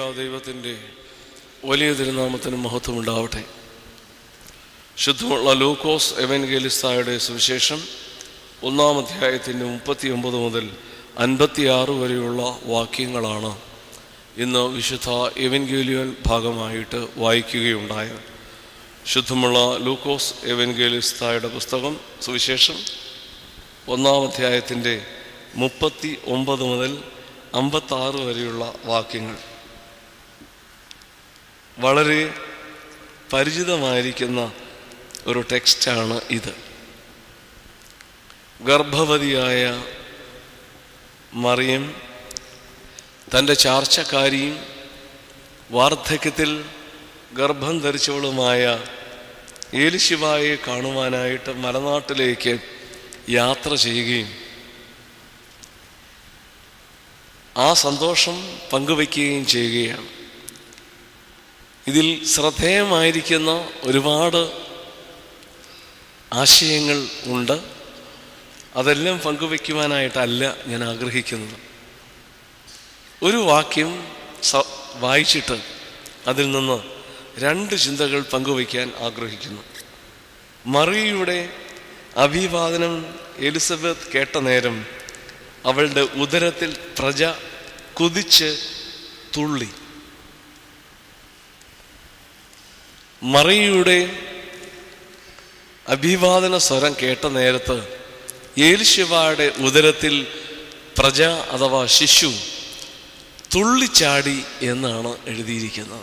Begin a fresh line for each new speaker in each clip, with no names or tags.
ദൈവത്തിൻ്റെ വലിയ തിരുനാമത്തിന് മഹത്വമുണ്ടാവട്ടെ ശുദ്ധമുള്ള ലൂക്കോസ് എവൻഗേലിസ്തായുടെ സുവിശേഷം ഒന്നാം അധ്യായത്തിൻ്റെ മുപ്പത്തി ഒമ്പത് മുതൽ അൻപത്തിയാറ് വരെയുള്ള വാക്യങ്ങളാണ് ഇന്ന് വിശുദ്ധ എവൻഗേലിയൻ ഭാഗമായിട്ട് വായിക്കുകയുണ്ടായത് ശുദ്ധമുള്ള ലൂക്കോസ് എവൻഗേലിസ്തായുടെ പുസ്തകം സുവിശേഷം ഒന്നാം അധ്യായത്തിൻ്റെ മുപ്പത്തി ഒമ്പത് മുതൽ അമ്പത്താറ് വരെയുള്ള വാക്യങ്ങൾ വളരെ പരിചിതമായിരിക്കുന്ന ഒരു ടെക്സ്റ്റാണ് ഇത് ഗർഭവതിയായ മറിയം തൻ്റെ ചാർച്ചക്കാരിയും വാർദ്ധക്യത്തിൽ ഗർഭം ധരിച്ചവളുമായ ഏലിശിവായെ കാണുവാനായിട്ട് മലനാട്ടിലേക്ക് യാത്ര ചെയ്യുകയും ആ സന്തോഷം പങ്കുവയ്ക്കുകയും ചെയ്യുകയാണ് ഇതിൽ ശ്രദ്ധേയമായിരിക്കുന്ന ഒരുപാട് ആശയങ്ങൾ ഉണ്ട് അതെല്ലാം പങ്കുവയ്ക്കുവാനായിട്ടല്ല ഞാൻ ആഗ്രഹിക്കുന്നത് ഒരു വാക്യം സ വായിച്ചിട്ട് അതിൽ നിന്ന് രണ്ട് ചിന്തകൾ പങ്കുവയ്ക്കാൻ ആഗ്രഹിക്കുന്നു മറിയയുടെ അഭിവാദനം എലിസബത്ത് കേട്ട നേരം അവളുടെ ഉദരത്തിൽ പ്രജ കുതിച്ച് തുള്ളി മറിയയുടെ അഭിവാദന സ്വരം കേട്ട നേരത്ത് ഏലിശിവയുടെ ഉദരത്തിൽ പ്രജ അഥവാ ശിശു തുള്ളിച്ചാടി എന്നാണ് എഴുതിയിരിക്കുന്നത്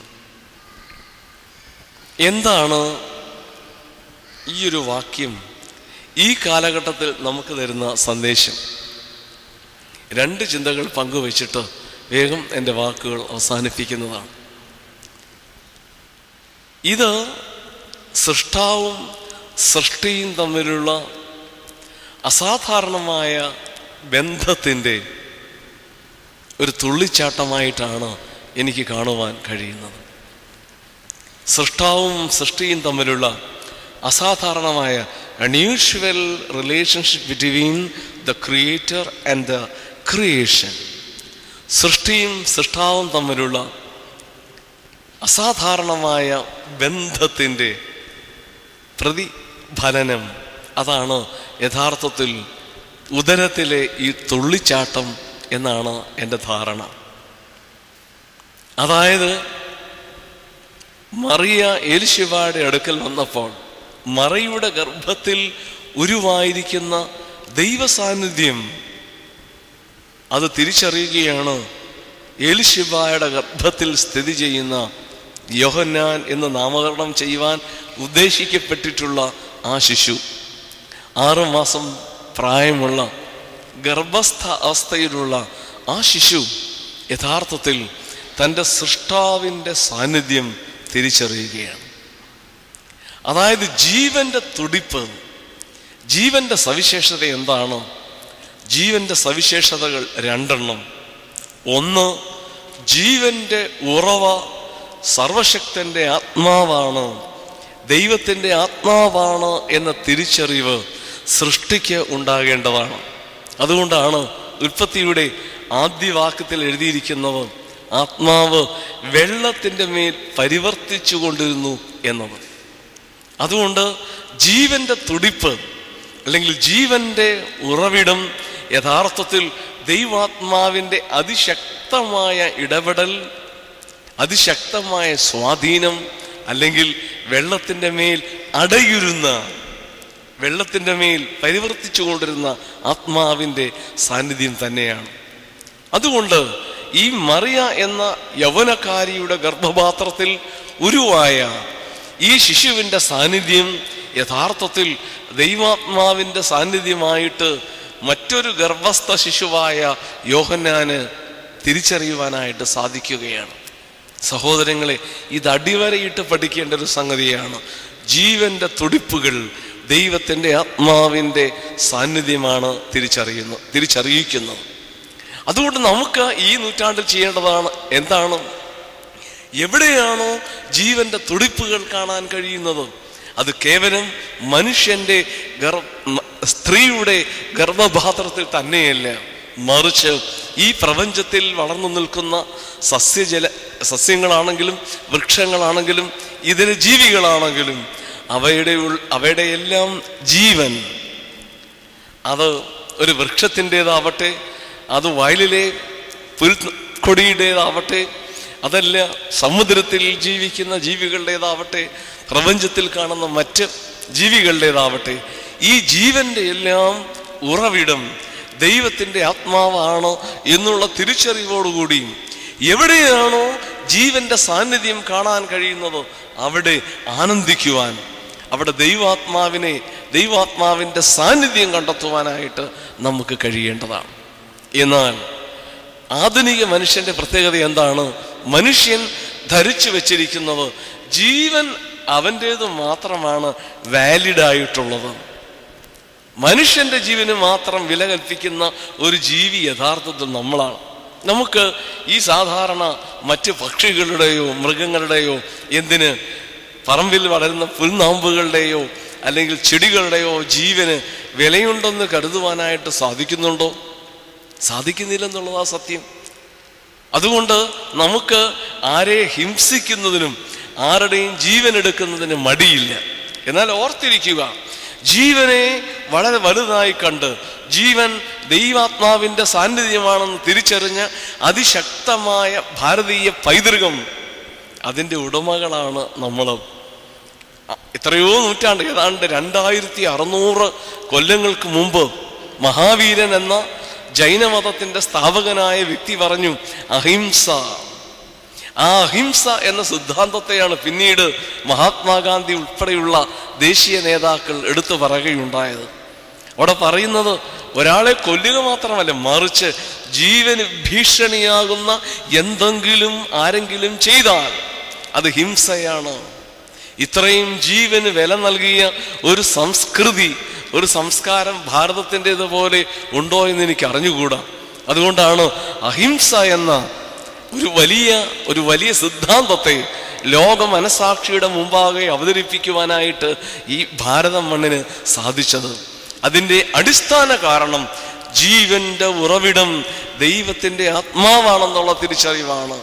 എന്താണ് ഈ ഒരു വാക്യം ഈ കാലഘട്ടത്തിൽ നമുക്ക് തരുന്ന സന്ദേശം രണ്ട് ചിന്തകൾ പങ്കുവച്ചിട്ട് വേഗം എൻ്റെ വാക്കുകൾ അവസാനിപ്പിക്കുന്നതാണ് ഇത് സൃഷ്ടാവും സൃഷ്ടിയും തമ്മിലുള്ള അസാധാരണമായ ബന്ധത്തിൻ്റെ ഒരു തുള്ളിച്ചാട്ടമായിട്ടാണ് എനിക്ക് കാണുവാൻ കഴിയുന്നത് സൃഷ്ടാവും സൃഷ്ടിയും തമ്മിലുള്ള അസാധാരണമായ unusual relationship between the creator and the creation സൃഷ്ടിയും സൃഷ്ടാവും തമ്മിലുള്ള അസാധാരണമായ ബന്ധത്തിൻ്റെ പ്രതിഫലനം അതാണ് യഥാർത്ഥത്തിൽ ഉദരത്തിലെ ഈ തുള്ളിച്ചാട്ടം എന്നാണ് എൻ്റെ ധാരണ അതായത് മറിയ എലിശിവയുടെ അടുക്കൽ വന്നപ്പോൾ മറിയുടെ ഗർഭത്തിൽ ഉരുവായിരിക്കുന്ന ദൈവസാന്നിധ്യം അത് തിരിച്ചറിയുകയാണ് എലിശിബായുടെ ഗർഭത്തിൽ സ്ഥിതി ചെയ്യുന്ന യോഹന്നാൻ എന്ന് നാമകരണം ചെയ്യുവാൻ ഉദ്ദേശിക്കപ്പെട്ടിട്ടുള്ള ആ ശിശു ആറുമാസം പ്രായമുള്ള ഗർഭസ്ഥ അവസ്ഥയിലുള്ള ആ ശിശു യഥാർത്ഥത്തിൽ തൻ്റെ സൃഷ്ടാവിൻ്റെ സാന്നിധ്യം തിരിച്ചറിയുകയാണ് അതായത് ജീവന്റെ തുടിപ്പ് ജീവന്റെ സവിശേഷത എന്താണ് ജീവന്റെ സവിശേഷതകൾ രണ്ടെണ്ണം ഒന്ന് ജീവന്റെ ഉറവ സർവശക്തന്റെ ആത്മാവാണ് ദൈവത്തിൻ്റെ ആത്മാവാണ് എന്ന തിരിച്ചറിവ് സൃഷ്ടിക്ക് ഉണ്ടാകേണ്ടതാണ് അതുകൊണ്ടാണ് ഉൽപ്പത്തിയുടെ ആദ്യ വാക്യത്തിൽ എഴുതിയിരിക്കുന്നത് ആത്മാവ് വെള്ളത്തിൻ്റെ മേൽ പരിവർത്തിച്ചു കൊണ്ടിരുന്നു എന്നത് അതുകൊണ്ട് ജീവന്റെ തുടിപ്പ് അല്ലെങ്കിൽ ജീവന്റെ ഉറവിടം യഥാർത്ഥത്തിൽ ദൈവാത്മാവിൻ്റെ അതിശക്തമായ ഇടപെടൽ അതിശക്തമായ സ്വാധീനം അല്ലെങ്കിൽ വെള്ളത്തിൻ്റെ മേൽ അടയിരുന്ന വെള്ളത്തിൻ്റെ മേൽ പരിവർത്തിച്ചു കൊണ്ടിരുന്ന ആത്മാവിൻ്റെ സാന്നിധ്യം തന്നെയാണ് അതുകൊണ്ട് ഈ മറിയ എന്ന യൗവനക്കാരിയുടെ ഗർഭപാത്രത്തിൽ ഉരുവായ ഈ ശിശുവിൻ്റെ സാന്നിധ്യം യഥാർത്ഥത്തിൽ ദൈവാത്മാവിൻ്റെ സാന്നിധ്യമായിട്ട് മറ്റൊരു ഗർഭസ്ഥ ശിശുവായ യോഹന്നാന് തിരിച്ചറിയുവാനായിട്ട് സാധിക്കുകയാണ് സഹോദരങ്ങളെ ഇത് അടിവരയിട്ട് പഠിക്കേണ്ട ഒരു സംഗതിയാണ് ജീവന്റെ തുടിപ്പുകൾ ദൈവത്തിൻ്റെ ആത്മാവിൻ്റെ സാന്നിധ്യമാണ് തിരിച്ചറിയുന്നത് തിരിച്ചറിയിക്കുന്നത് അതുകൊണ്ട് നമുക്ക് ഈ നൂറ്റാണ്ടിൽ ചെയ്യേണ്ടതാണ് എന്താണ് എവിടെയാണോ ജീവന്റെ തുടിപ്പുകൾ കാണാൻ കഴിയുന്നത് അത് കേവലം മനുഷ്യന്റെ ഗർ സ്ത്രീയുടെ ഗർഭപാത്രത്തിൽ തന്നെയല്ല മറിച്ച് ഈ പ്രപഞ്ചത്തിൽ വളർന്നു നിൽക്കുന്ന സസ്യജല സസ്യങ്ങളാണെങ്കിലും വൃക്ഷങ്ങളാണെങ്കിലും ഇതര ജീവികളാണെങ്കിലും അവയുടെ ഉൾ- അവയുടെ എല്ലാം ജീവൻ അത് ഒരു വൃക്ഷത്തിൻ്റെതാവട്ടെ അത് വയലിലെ പുൽക്കൊടിയുടേതാവട്ടെ അതല്ല സമുദ്രത്തിൽ ജീവിക്കുന്ന ജീവികളുടേതാവട്ടെ പ്രപഞ്ചത്തിൽ കാണുന്ന മറ്റ് ജീവികളുടേതാവട്ടെ ഈ ജീവന്റെ എല്ലാം ഉറവിടം ദൈവത്തിൻ്റെ ആത്മാവാണ് എന്നുള്ള തിരിച്ചറിവോടുകൂടി എവിടെയാണോ ജീവന്റെ സാന്നിധ്യം കാണാൻ കഴിയുന്നത് അവിടെ ആനന്ദിക്കുവാൻ അവിടെ ദൈവാത്മാവിനെ ദൈവാത്മാവിൻ്റെ സാന്നിധ്യം കണ്ടെത്തുവാനായിട്ട് നമുക്ക് കഴിയേണ്ടതാണ് എന്നാൽ ആധുനിക മനുഷ്യന്റെ പ്രത്യേകത എന്താണ് മനുഷ്യൻ ധരിച്ചു വച്ചിരിക്കുന്നത് ജീവൻ അവൻ്റേത് മാത്രമാണ് വാലിഡ് ആയിട്ടുള്ളത് മനുഷ്യന്റെ ജീവന് മാത്രം വില കൽപ്പിക്കുന്ന ഒരു ജീവി യഥാർത്ഥത്തിൽ നമ്മളാണ് നമുക്ക് ഈ സാധാരണ മറ്റ് പക്ഷികളുടെയോ മൃഗങ്ങളുടെയോ എന്തിന് പറമ്പിൽ വളരുന്ന പുൽനാമ്പുകളുടെയോ അല്ലെങ്കിൽ ചെടികളുടെയോ ജീവന് വിലയുണ്ടെന്ന് കരുതുവാനായിട്ട് സാധിക്കുന്നുണ്ടോ സാധിക്കുന്നില്ലെന്നുള്ളതാ സത്യം അതുകൊണ്ട് നമുക്ക് ആരെ ഹിംസിക്കുന്നതിനും ആരുടെയും ജീവൻ എടുക്കുന്നതിന് മടിയില്ല എന്നാൽ ഓർത്തിരിക്കുക ജീവനെ വളരെ വലുതായി കണ്ട് ജീവൻ ദൈവാത്മാവിൻ്റെ സാന്നിധ്യമാണെന്ന് തിരിച്ചറിഞ്ഞ അതിശക്തമായ ഭാരതീയ പൈതൃകം അതിൻ്റെ ഉടമകളാണ് നമ്മൾ എത്രയോ നൂറ്റാണ്ട് ഏതാണ്ട് രണ്ടായിരത്തി അറുന്നൂറ് കൊല്ലങ്ങൾക്ക് മുമ്പ് മഹാവീരൻ എന്ന ജൈനമതത്തിന്റെ സ്ഥാപകനായ വ്യക്തി പറഞ്ഞു അഹിംസ ആ അഹിംസ എന്ന സിദ്ധാന്തത്തെയാണ് പിന്നീട് മഹാത്മാഗാന്ധി ഉൾപ്പെടെയുള്ള ദേശീയ നേതാക്കൾ എടുത്തു പറയുകയുണ്ടായത് അവിടെ പറയുന്നത് ഒരാളെ കൊല്ലുക മാത്രമല്ല മറിച്ച് ജീവന് ഭീഷണിയാകുന്ന എന്തെങ്കിലും ആരെങ്കിലും ചെയ്താൽ അത് ഹിംസയാണ് ഇത്രയും ജീവന് വില നൽകിയ ഒരു സംസ്കൃതി ഒരു സംസ്കാരം ഭാരതത്തിൻ്റെതുപോലെ ഉണ്ടോ എന്ന് എനിക്ക് അറിഞ്ഞുകൂടാ അതുകൊണ്ടാണ് അഹിംസ എന്ന ഒരു വലിയ ഒരു വലിയ സിദ്ധാന്തത്തെ ലോക മനസാക്ഷിയുടെ മുമ്പാകെ അവതരിപ്പിക്കുവാനായിട്ട് ഈ ഭാരതം മണ്ണിന് സാധിച്ചത് അതിൻ്റെ അടിസ്ഥാന കാരണം ജീവന്റെ ഉറവിടം ദൈവത്തിൻ്റെ ആത്മാവാണെന്നുള്ള തിരിച്ചറിവാണ്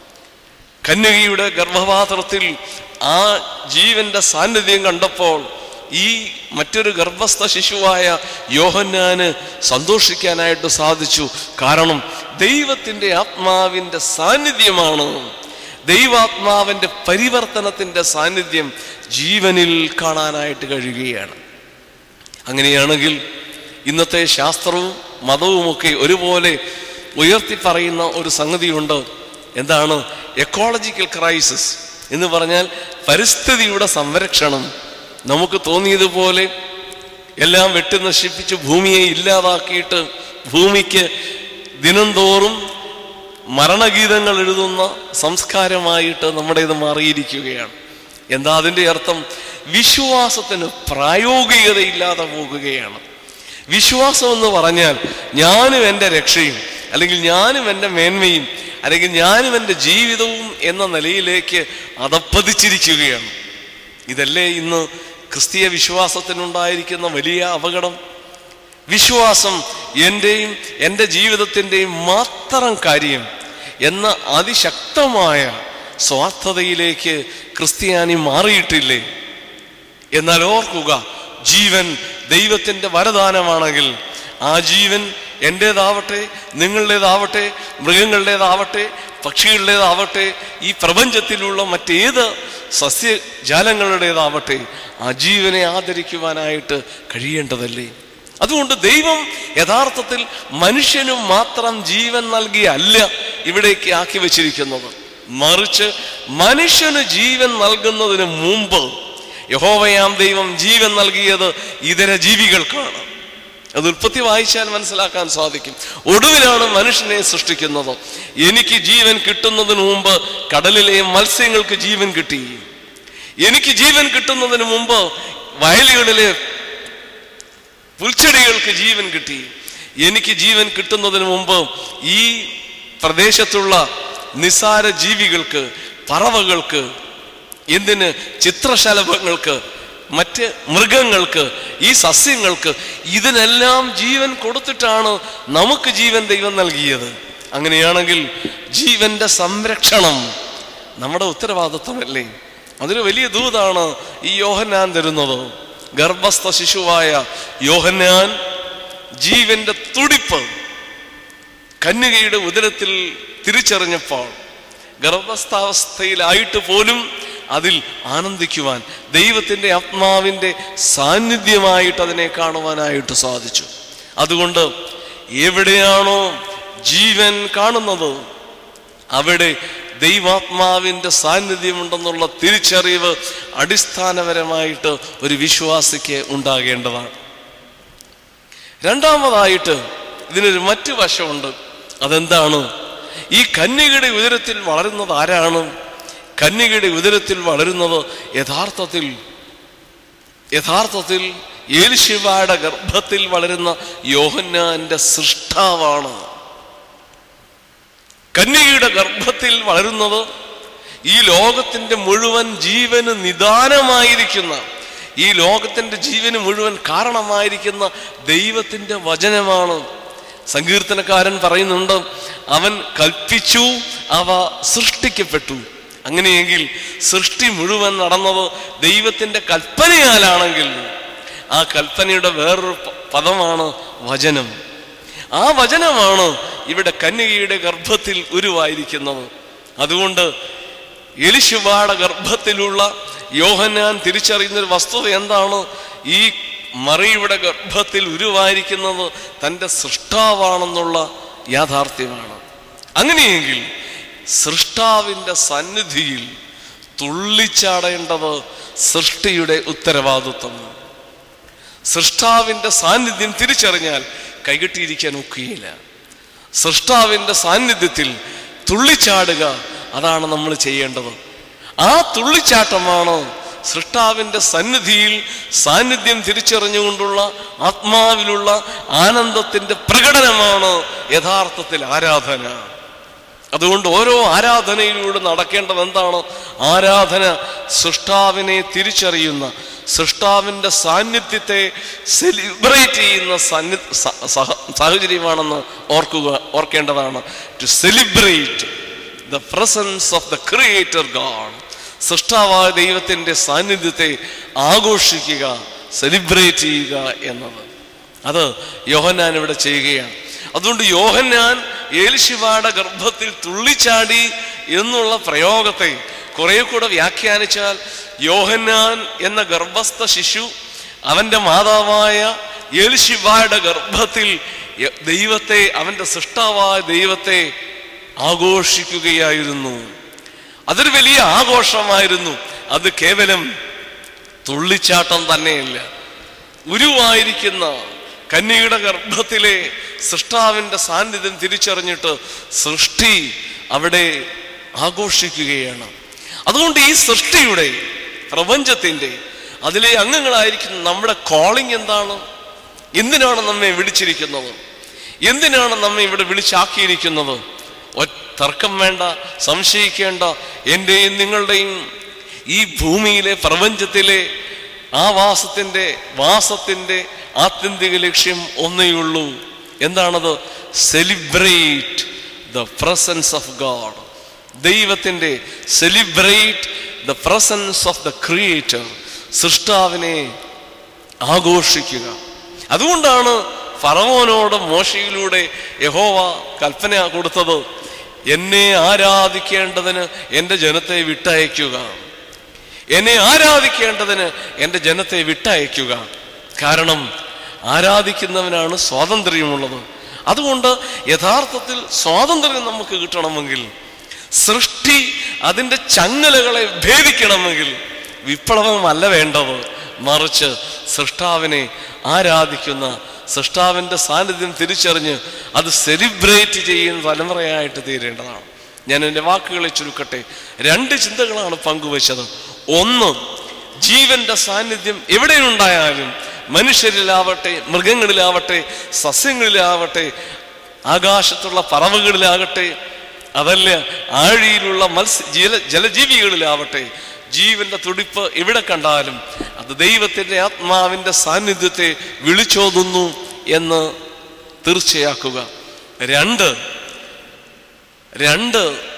കന്യകയുടെ ഗർഭപാത്രത്തിൽ ആ ജീവന്റെ സാന്നിധ്യം കണ്ടപ്പോൾ ഈ മറ്റൊരു ഗർഭസ്ഥ ശിശുവായ യോഹന്നാന് സന്തോഷിക്കാനായിട്ട് സാധിച്ചു കാരണം ദൈവത്തിൻ്റെ ആത്മാവിൻ്റെ സാന്നിധ്യമാണ് ദൈവാത്മാവിൻ്റെ പരിവർത്തനത്തിൻ്റെ സാന്നിധ്യം ജീവനിൽ കാണാനായിട്ട് കഴിയുകയാണ് അങ്ങനെയാണെങ്കിൽ ഇന്നത്തെ ശാസ്ത്രവും മതവുമൊക്കെ ഒരുപോലെ ഉയർത്തി പറയുന്ന ഒരു സംഗതിയുണ്ട് എന്താണ് എക്കോളജിക്കൽ ക്രൈസിസ് എന്ന് പറഞ്ഞാൽ പരിസ്ഥിതിയുടെ സംരക്ഷണം നമുക്ക് തോന്നിയതുപോലെ എല്ലാം വെട്ടി നശിപ്പിച്ച് ഭൂമിയെ ഇല്ലാതാക്കിയിട്ട് ഭൂമിക്ക് ദിനംതോറും മരണഗീതങ്ങൾ എഴുതുന്ന സംസ്കാരമായിട്ട് നമ്മുടേത് മാറിയിരിക്കുകയാണ് എന്താ അതിൻ്റെ അർത്ഥം വിശ്വാസത്തിന് പ്രായോഗികതയില്ലാതെ പോകുകയാണ് വിശ്വാസം എന്ന് പറഞ്ഞാൽ ഞാനും എൻ്റെ രക്ഷയും അല്ലെങ്കിൽ ഞാനും എൻ്റെ മേന്മയും അല്ലെങ്കിൽ ഞാനും എൻ്റെ ജീവിതവും എന്ന നിലയിലേക്ക് അതപ്പതിച്ചിരിക്കുകയാണ് ഇതല്ലേ ഇന്ന് ക്രിസ്തീയ വിശ്വാസത്തിനുണ്ടായിരിക്കുന്ന വലിയ അപകടം വിശ്വാസം എൻ്റെയും എൻ്റെ ജീവിതത്തിൻ്റെയും മാത്രം കാര്യം എന്ന അതിശക്തമായ സ്വാർത്ഥതയിലേക്ക് ക്രിസ്ത്യാനി മാറിയിട്ടില്ലേ എന്നാൽ ഓർക്കുക ജീവൻ ദൈവത്തിൻ്റെ വരദാനമാണെങ്കിൽ ആ ജീവൻ എൻ്റേതാവട്ടെ നിങ്ങളുടേതാവട്ടെ മൃഗങ്ങളുടേതാവട്ടെ പക്ഷികളുടേതാവട്ടെ ഈ പ്രപഞ്ചത്തിലുള്ള മറ്റേത് സസ്യജാലങ്ങളുടേതാവട്ടെ ആ ജീവനെ ആദരിക്കുവാനായിട്ട് കഴിയേണ്ടതല്ലേ അതുകൊണ്ട് ദൈവം യഥാർത്ഥത്തിൽ മനുഷ്യനും മാത്രം ജീവൻ നൽകിയല്ല ഇവിടേക്ക് ആക്കി വച്ചിരിക്കുന്നത് മറിച്ച് മനുഷ്യന് ജീവൻ നൽകുന്നതിന് മുമ്പ് യഹോവയാം ദൈവം ജീവൻ നൽകിയത് ഇതര ജീവികൾക്കാണ് അത് ഉൽപ്പത്തി വായിച്ചാൽ മനസ്സിലാക്കാൻ സാധിക്കും ഒടുവിലാണ് മനുഷ്യനെ സൃഷ്ടിക്കുന്നത് എനിക്ക് ജീവൻ കിട്ടുന്നതിന് മുമ്പ് കടലിലെ മത്സ്യങ്ങൾക്ക് ജീവൻ കിട്ടി എനിക്ക് ജീവൻ കിട്ടുന്നതിന് മുമ്പ് വയലുകളിലെ പുൽച്ചെടികൾക്ക് ജീവൻ കിട്ടി എനിക്ക് ജീവൻ കിട്ടുന്നതിന് മുമ്പ് ഈ പ്രദേശത്തുള്ള നിസാര ജീവികൾക്ക് പറവകൾക്ക് എന്തിന് ചിത്രശലഭങ്ങൾക്ക് മറ്റ് മൃഗങ്ങൾക്ക് ഈ സസ്യങ്ങൾക്ക് ഇതിനെല്ലാം ജീവൻ കൊടുത്തിട്ടാണ് നമുക്ക് ജീവൻ ദൈവം നൽകിയത് അങ്ങനെയാണെങ്കിൽ ജീവന്റെ സംരക്ഷണം നമ്മുടെ ഉത്തരവാദിത്വമല്ലേ അതൊരു വലിയ ദൂതാണ് ഈ യോഹന്നാൻ തരുന്നത് ഗർഭസ്ഥ ശിശുവായ യോഹന്നാൻ ജീവന്റെ തുടിപ്പ് കന്യകയുടെ ഉദരത്തിൽ തിരിച്ചറിഞ്ഞപ്പോൾ ഗർഭസ്ഥാവസ്ഥയിലായിട്ട് പോലും അതിൽ ആനന്ദിക്കുവാൻ ദൈവത്തിന്റെ ആത്മാവിന്റെ സാന്നിധ്യമായിട്ട് അതിനെ കാണുവാനായിട്ട് സാധിച്ചു അതുകൊണ്ട് എവിടെയാണോ ജീവൻ കാണുന്നത് അവിടെ ദൈവാത്മാവിന്റെ സാന്നിധ്യമുണ്ടെന്നുള്ള തിരിച്ചറിവ് അടിസ്ഥാനപരമായിട്ട് ഒരു വിശ്വാസിക്ക് ഉണ്ടാകേണ്ടതാണ് രണ്ടാമതായിട്ട് ഇതിനൊരു മറ്റു വശമുണ്ട് അതെന്താണ് ഈ കന്യകയുടെ ഉദരത്തിൽ വളരുന്നത് ആരാണ് കന്യകയുടെ ഉദരത്തിൽ വളരുന്നത് യഥാർത്ഥത്തിൽ യഥാർത്ഥത്തിൽ ഏലിശിവയുടെ ഗർഭത്തിൽ വളരുന്ന യോഹന്നാന്റെ സൃഷ്ടാവാണ് കന്യകയുടെ ഗർഭത്തിൽ വളരുന്നത് ഈ ലോകത്തിന്റെ മുഴുവൻ ജീവന് നിദാനമായിരിക്കുന്ന ഈ ലോകത്തിന്റെ ജീവന് മുഴുവൻ കാരണമായിരിക്കുന്ന ദൈവത്തിന്റെ വചനമാണ് സങ്കീർത്തനക്കാരൻ പറയുന്നുണ്ട് അവൻ കൽപ്പിച്ചു അവ സൃഷ്ടിക്കപ്പെട്ടു അങ്ങനെയെങ്കിൽ സൃഷ്ടി മുഴുവൻ നടന്നത് ദൈവത്തിന്റെ കൽപ്പനയാലാണെങ്കിൽ ആ കൽപ്പനയുടെ വേറൊരു പ- പദമാണ് വചനം ആ വചനമാണ് ഇവിടെ കന്യകയുടെ ഗർഭത്തിൽ ഉരുവായിരിക്കുന്നത് അതുകൊണ്ട് എലിശുബാടെ ഗർഭത്തിലുള്ള യോഹന്നാൻ തിരിച്ചറിയുന്ന ഒരു വസ്തുത എന്താണ് ഈ മറിയുടെ ഗർഭത്തിൽ ഉരുവായിരിക്കുന്നത് തൻ്റെ സൃഷ്ടാവാണെന്നുള്ള യാഥാർത്ഥ്യമാണ് അങ്ങനെയെങ്കിൽ സൃഷ്ടാവിൻ്റെ സന്നിധിയിൽ തുള്ളിച്ചാടേണ്ടത് സൃഷ്ടിയുടെ ഉത്തരവാദിത്വമാണ് സൃഷ്ടാവിന്റെ സാന്നിധ്യം തിരിച്ചറിഞ്ഞാൽ കൈകെട്ടിയിരിക്കാൻ ഒക്കുകയില്ല സൃഷ്ടാവിന്റെ സാന്നിധ്യത്തിൽ തുള്ളിച്ചാടുക അതാണ് നമ്മൾ ചെയ്യേണ്ടത് ആ തുള്ളിച്ചാട്ടമാണ് സൃഷ്ടാവിന്റെ സന്നിധിയിൽ സാന്നിധ്യം തിരിച്ചറിഞ്ഞുകൊണ്ടുള്ള ആത്മാവിലുള്ള ആനന്ദത്തിന്റെ പ്രകടനമാണ് യഥാർത്ഥത്തിൽ ആരാധന അതുകൊണ്ട് ഓരോ ആരാധനയിലൂടെ നടക്കേണ്ടത് എന്താണ് ആരാധന സൃഷ്ടാവിനെ തിരിച്ചറിയുന്ന സൃഷ്ടാവിന്റെ സാന്നിധ്യത്തെ സെലിബ്രേറ്റ് ചെയ്യുന്ന സന്നി സ- സഹ- സാഹചര്യമാണെന്ന് ഓർക്കുക ഓർക്കേണ്ടതാണ് to celebrate the presence of the creator god സൃഷ്ടാവായ ദൈവത്തിന്റെ സാന്നിധ്യത്തെ ആഘോഷിക്കുക സെലിബ്രേറ്റ് ചെയ്യുക എന്നത് അത് യോഹന്നാൻ ഇവിടെ ചെയ്യുകയാണ് അതുകൊണ്ട് യോഹന്നാൻ ഏലിശിവാടെ ഗർഭത്തിൽ തുള്ളിച്ചാടി എന്നുള്ള പ്രയോഗത്തെ കുറെ കൂടെ വ്യാഖ്യാനിച്ചാൽ യോഹന്നാൻ എന്ന ഗർഭസ്ഥ ശിശു അവന്റെ മാതാവായ ഏലിശിവായുടെ ഗർഭത്തിൽ യ- ദൈവത്തെ അവന്റെ സൃഷ്ടാവായ ദൈവത്തെ ആഘോഷിക്കുകയായിരുന്നു അതൊരു വലിയ ആഘോഷമായിരുന്നു അത് കേവലം തുള്ളിച്ചാട്ടം തന്നെയല്ല ഉരുവായിരിക്കുന്ന കന്യയുടെ ഗർഭത്തിലെ സൃഷ്ടാവിന്റെ സാന്നിധ്യം തിരിച്ചറിഞ്ഞിട്ട് സൃഷ്ടി അവിടെ ആഘോഷിക്കുകയാണ് അതുകൊണ്ട് ഈ സൃഷ്ടിയുടെ പ്രപഞ്ചത്തിന്റെ അതിലെ അംഗങ്ങളായിരിക്കുന്ന നമ്മുടെ കോളിംഗ് എന്താണ് എന്തിനാണ് നമ്മെ വിളിച്ചിരിക്കുന്നത് എന്തിനാണ് നമ്മെ ഇവിടെ വിളിച്ചാക്കിയിരിക്കുന്നത് ഒ- തർക്കം വേണ്ട സംശയിക്കേണ്ട എൻ്റെയും നിങ്ങളുടെയും ഈ ഭൂമിയിലെ പ്രപഞ്ചത്തിലെ ആ വാസത്തിന്റെ വാസത്തിന്റെ ആത്യന്തിക ലക്ഷ്യം ഒന്നേയുള്ളൂ എന്താണത് celebrate the presence of god ദൈവത്തിന്റെ celebrate the presence of the creator സൃഷ്ടാവിനെ ആഘോഷിക്കുക അതുകൊണ്ടാണ് ഫറവോനോട് മോശയിലൂടെ യഹോവ കൽപ്പന കൊടുത്തത് എന്നെ ആരാധിക്കേണ്ടതിന് എൻ്റെ ജനത്തെ വിട്ടയക്കുക എന്നെ ആരാധിക്കേണ്ടതിന് എൻ്റെ ജനത്തെ വിട്ടയക്കുക കാരണം ആരാധിക്കുന്നവനാണ് സ്വാതന്ത്ര്യമുള്ളത് അതുകൊണ്ട് യഥാർത്ഥത്തിൽ സ്വാതന്ത്ര്യം നമുക്ക് കിട്ടണമെങ്കിൽ സൃഷ്ടി അതിൻ്റെ ചങ്ങലകളെ ഭേദിക്കണമെങ്കിൽ വിപ്ലവമല്ല വേണ്ടത് മറിച്ച് സൃഷ്ടാവിനെ ആരാധിക്കുന്ന സൃഷ്ടാവിൻ്റെ സാന്നിധ്യം തിരിച്ചറിഞ്ഞ് അത് സെലിബ്രേറ്റ് ചെയ്യുന്ന തലമുറയായിട്ട് തീരേണ്ടതാണ് ഞാൻ എൻ്റെ വാക്കുകളെ ചുരുക്കട്ടെ രണ്ട് ചിന്തകളാണ് പങ്കുവച്ചത് ഒന്ന് ജീവന്റെ സാന്നിധ്യം എവിടെയുണ്ടായാലും മനുഷ്യരിലാവട്ടെ മൃഗങ്ങളിലാവട്ടെ സസ്യങ്ങളിലാവട്ടെ ആകാശത്തുള്ള പറവകളിലാകട്ടെ അതല്ല ആഴിയിലുള്ള മത്സ്യ ജല ജലജീവികളിലാവട്ടെ ജീവന്റെ തുടിപ്പ് എവിടെ കണ്ടാലും അത് ദൈവത്തിന്റെ ആത്മാവിന്റെ സാന്നിധ്യത്തെ വിളിച്ചോതുന്നു എന്ന് തീർച്ചയാക്കുക രണ്ട് രണ്ട്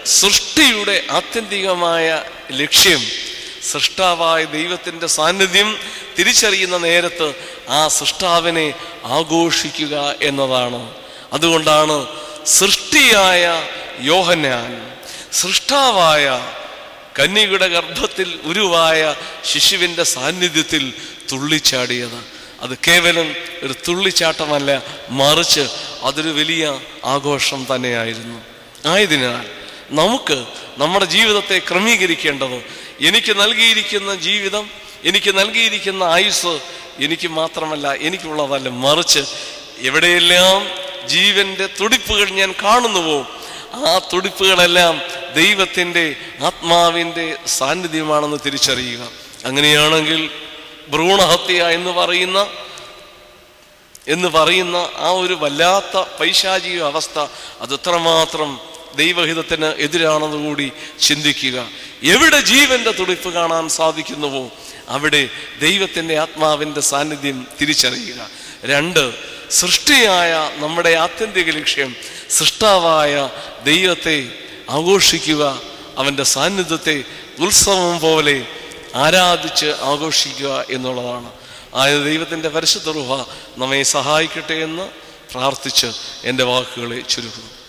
സൃഷ്ടിയുടെ ആത്യന്തികമായ ലക്ഷ്യം സൃഷ്ടാവായ ദൈവത്തിൻ്റെ സാന്നിധ്യം തിരിച്ചറിയുന്ന നേരത്ത് ആ സൃഷ്ടാവിനെ ആഘോഷിക്കുക എന്നതാണ് അതുകൊണ്ടാണ് സൃഷ്ടിയായ യോഹന്നാൻ സൃഷ്ടാവായ കന്യകയുടെ ഗർഭത്തിൽ ഉരുവായ ശിശുവിൻ്റെ സാന്നിധ്യത്തിൽ തുള്ളിച്ചാടിയത് അത് കേവലം ഒരു തുള്ളിച്ചാട്ടമല്ല മറിച്ച് അതൊരു വലിയ ആഘോഷം തന്നെയായിരുന്നു ആയതിനാൽ നമുക്ക് നമ്മുടെ ജീവിതത്തെ ക്രമീകരിക്കേണ്ടത് എനിക്ക് നൽകിയിരിക്കുന്ന ജീവിതം എനിക്ക് നൽകിയിരിക്കുന്ന ആയുസ് എനിക്ക് മാത്രമല്ല എനിക്കുള്ളതല്ല മറിച്ച് എവിടെയെല്ലാം ജീവന്റെ തുടിപ്പുകൾ ഞാൻ കാണുന്നുവോ ആ തുടിപ്പുകളെല്ലാം ദൈവത്തിൻ്റെ ആത്മാവിൻ്റെ സാന്നിധ്യമാണെന്ന് തിരിച്ചറിയുക അങ്ങനെയാണെങ്കിൽ ഭ്രൂണഹത്യ എന്ന് പറയുന്ന എന്ന് പറയുന്ന ആ ഒരു വല്ലാത്ത പൈശാചിക അവസ്ഥ അത് എത്രമാത്രം ദൈവഹിതത്തിന് എതിരാണെന്ന് കൂടി ചിന്തിക്കുക എവിടെ ജീവന്റെ തുടിപ്പ് കാണാൻ സാധിക്കുന്നുവോ അവിടെ ദൈവത്തിൻ്റെ ആത്മാവിൻ്റെ സാന്നിധ്യം തിരിച്ചറിയുക രണ്ട് സൃഷ്ടിയായ നമ്മുടെ ആത്യന്തിക ലക്ഷ്യം സൃഷ്ടാവായ ദൈവത്തെ ആഘോഷിക്കുക അവൻ്റെ സാന്നിധ്യത്തെ ഉത്സവം പോലെ ആരാധിച്ച് ആഘോഷിക്കുക എന്നുള്ളതാണ് ആയ ദൈവത്തിൻ്റെ പരിശുദ്ധ റുഹ നമ്മെ സഹായിക്കട്ടെ എന്ന് പ്രാർത്ഥിച്ച് എൻ്റെ വാക്കുകളെ ചുരുക്കുന്നു